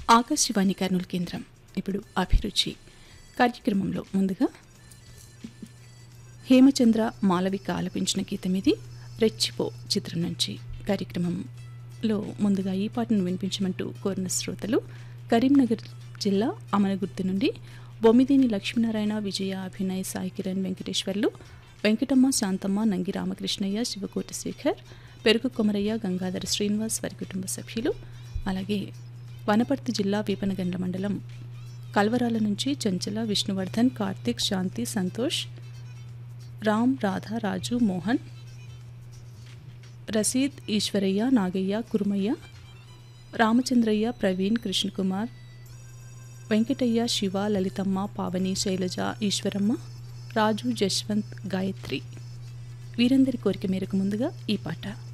ఆకాశవాణి కర్నూలు కేంద్రం ఇప్పుడు అభిరుచి కార్యక్రమంలో ముందుగా హేమచంద్ర మాలవిక ఆలపించిన గీతం ఇది రెచ్చిపో చిత్రం నుంచి కార్యక్రమంలో ముందుగా ఈ పాటను వినిపించమంటూ కోరిన శ్రోతలు కరీంనగర్ జిల్లా అమనగుర్తు నుండి బొమ్మిదేని లక్ష్మీనారాయణ విజయ అభినయ్ సాయి కిరణ్ వెంకటేశ్వర్లు వెంకటమ్మ శాంతమ్మ నంగి రామకృష్ణయ్య శివకోటి శేఖర్ పెరుగు కొమరయ్య గంగాధర శ్రీనివాస్ వారి కుటుంబ సభ్యులు అలాగే వనపర్తి జిల్లా వీపనగండ్ల మండలం కల్వరాల నుంచి చంచల విష్ణువర్ధన్ కార్తిక్ శాంతి సంతోష్ రామ్ రాధా రాజు మోహన్ రసీద్ ఈశ్వరయ్య నాగయ్య కురుమయ్య రామచంద్రయ్య ప్రవీణ్ కృష్ణకుమార్ వెంకటయ్య శివ లలితమ్మ పావని శైలజ ఈశ్వరమ్మ రాజు జశ్వంత్ గాయత్రి వీరందరి కోరిక మేరకు ముందుగా ఈ పాట